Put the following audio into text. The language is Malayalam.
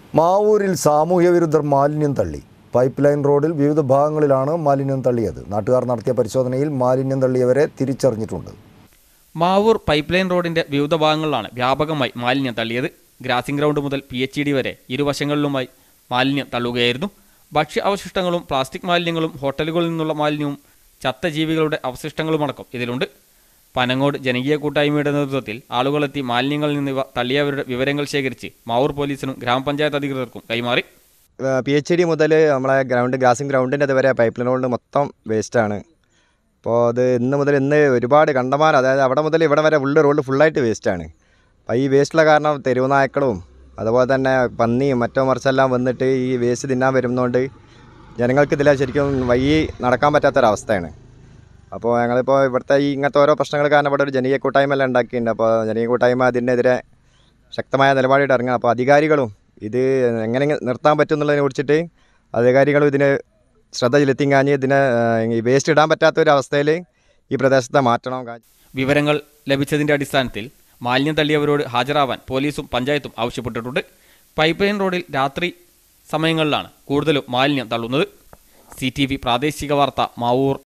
മാവൂരിൽ സാമൂഹ്യ വിരുദ്ധർ മാലിന്യം തള്ളി പൈപ്പ് ലൈൻ റോഡിൽ വിവിധ ഭാഗങ്ങളിലാണ് മാലിന്യം തള്ളിയത് നാട്ടുകാർ നടത്തിയ പരിശോധനയിൽ മാലിന്യം തള്ളിയവരെ തിരിച്ചറിഞ്ഞിട്ടുണ്ട് മാവൂർ പൈപ്പ് ലൈൻ റോഡിന്റെ വിവിധ ഭാഗങ്ങളിലാണ് വ്യാപകമായി മാലിന്യം തള്ളിയത് ഗ്രാസിംഗ് ഗ്രൗണ്ട് മുതൽ പി എച്ച് ഡി വരെ ഇരുവശങ്ങളിലുമായി മാലിന്യം തള്ളുകയായിരുന്നു ഭക്ഷ്യ അവശിഷ്ടങ്ങളും പ്ലാസ്റ്റിക് മാലിന്യങ്ങളും ഹോട്ടലുകളിൽ നിന്നുള്ള മാലിന്യവും ചത്ത ജീവികളുടെ അവശിഷ്ടങ്ങളുമടക്കം ഇതിലുണ്ട് പനങ്ങോട് ജനകീയ കൂട്ടായ്മയുടെ നേതൃത്വത്തിൽ ആളുകളെത്തി മാലിന്യങ്ങളിൽ നിന്ന് ഇവ തള്ളിയവരുടെ വിവരങ്ങൾ ശേഖരിച്ച് മാവൂർ പോലീസിനും ഗ്രാമപഞ്ചായത്ത് അധികൃതർക്കും കൈമാറി പി എച്ച് ഡി മുതൽ നമ്മളെ ഗ്രൗണ്ട് ഗ്രാസിംഗ് ഗ്രൗണ്ടിൻ്റെ അതുവരെ പൈപ്പ് ലൈൻ റോഡ് മൊത്തം വേസ്റ്റാണ് അപ്പോൾ അത് ഇന്ന് മുതൽ ഇന്ന് ഒരുപാട് കണ്ടമാനം അതായത് അവിടെ മുതൽ ഇവിടെ വരെ ഫുള്ള് റോഡ് ഫുള്ളായിട്ട് വേസ്റ്റാണ് അപ്പോൾ ഈ വേസ്റ്റുള്ള കാരണം തെരുവ് നായ്ക്കളും അതുപോലെ തന്നെ പന്നിയും മറ്റോ മറിച്ചെല്ലാം വന്നിട്ട് ഈ വേസ്റ്റ് തിന്നാൻ വരുന്നതുകൊണ്ട് ജനങ്ങൾക്ക് ഇതിൽ ശരിക്കും വഴി നടക്കാൻ പറ്റാത്തൊരവസ്ഥയാണ് അപ്പോൾ ഞങ്ങളിപ്പോൾ ഇവിടുത്തെ ഈ ഇങ്ങനത്തെ ഓരോ പ്രശ്നങ്ങൾ കാരണം ഇവിടെ ഒരു ജനകീയ കൂട്ടായ്മ എല്ലാം ഉണ്ടാക്കിയിട്ടുണ്ട് അപ്പോൾ ജനകീയ കൂട്ടായ്മ അതിനെതിരെ ശക്തമായ നിലപാടിട്ട് ഇറങ്ങുക അപ്പോൾ അധികാരികളും ഇത് എങ്ങനെ നിർത്താൻ പറ്റും എന്നുള്ളതിനെ കുറിച്ചിട്ട് അധികാരികളും ഇതിന് ശ്രദ്ധ ചെലുത്തിങ്ങാഞ്ഞ് ഇതിനെ ഈ വേസ്റ്റ് ഇടാൻ പറ്റാത്ത ഒരു അവസ്ഥയിൽ ഈ പ്രദേശത്തെ മാറ്റണം കാ- വിവരങ്ങൾ ലഭിച്ചതിന്റെ അടിസ്ഥാനത്തിൽ മാലിന്യം തള്ളിയവരോട് ഹാജരാവാൻ പോലീസും പഞ്ചായത്തും ആവശ്യപ്പെട്ടിട്ടുണ്ട് പൈപ്പ് ലൈൻ റോഡിൽ രാത്രി സമയങ്ങളിലാണ് കൂടുതലും മാലിന്യം തള്ളുന്നത് സി പ്രാദേശിക വാർത്ത മാവൂർ